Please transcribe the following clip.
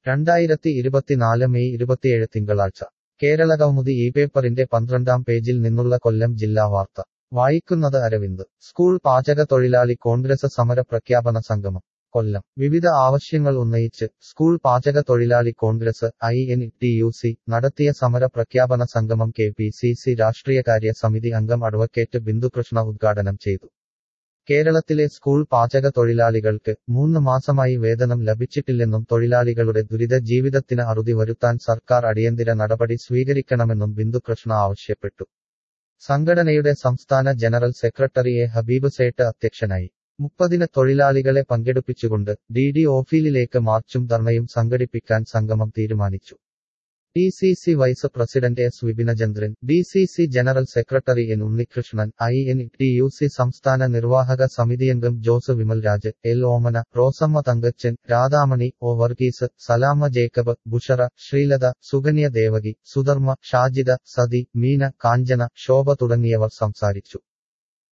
രണ്ടായിരത്തി ഇരുപത്തിനാല് മെയ് ഇരുപത്തിയേഴ് തിങ്കളാഴ്ച കേരള കൗമുദി ഈ പേപ്പറിന്റെ പന്ത്രണ്ടാം പേജിൽ നിന്നുള്ള കൊല്ലം ജില്ലാ വാർത്ത വായിക്കുന്നത് അരവിന്ദ് സ്കൂൾ പാചക തൊഴിലാളി കോൺഗ്രസ് സമര പ്രഖ്യാപന സംഗമം കൊല്ലം വിവിധ ആവശ്യങ്ങൾ ഉന്നയിച്ച് സ്കൂൾ പാചക തൊഴിലാളി Congress I N T U C നടത്തിയ സമര പ്രഖ്യാപന സംഗമം കെ പി സി സി രാഷ്ട്രീയകാര്യ സമിതി അംഗം അഡ്വക്കേറ്റ് ബിന്ദുകൃഷ്ണ ഉദ്ഘാടനം ചെയ്തു കേരളത്തിലെ സ്കൂൾ പാചക തൊഴിലാളികൾക്ക് മൂന്ന് മാസമായി വേതനം ലഭിച്ചിട്ടില്ലെന്നും തൊഴിലാളികളുടെ ദുരിത ജീവിതത്തിന് അറുതി വരുത്താൻ സർക്കാർ അടിയന്തര നടപടി സ്വീകരിക്കണമെന്നും ബിന്ദുകൃഷ്ണ ആവശ്യപ്പെട്ടു സംഘടനയുടെ സംസ്ഥാന general secretary A Habib Sait അധ്യക്ഷനായി മുപ്പതിന് തൊഴിലാളികളെ പങ്കെടുപ്പിച്ചുകൊണ്ട് ഡി ഡി ഓഫീലിലേക്ക് മാർച്ചും ധർണയും സംഘടിപ്പിക്കാൻ സംഗമം തീരുമാനിച്ചു D C C vice president S Vipinachandran D C C general secretary N Unnikrishnan I N T U C സംസ്ഥാന നിർവാഹക സമിതിയംഗം Jose Vimalraj L Omana Rosamma Thankachan Radhamani O Varghese Salama Jacob Bushara Sreelatha Sukanya Devaki Sudharma Shajida Sathi Meena Kanchana Shobha തുടങ്ങിയവർ സംസാരിച്ചു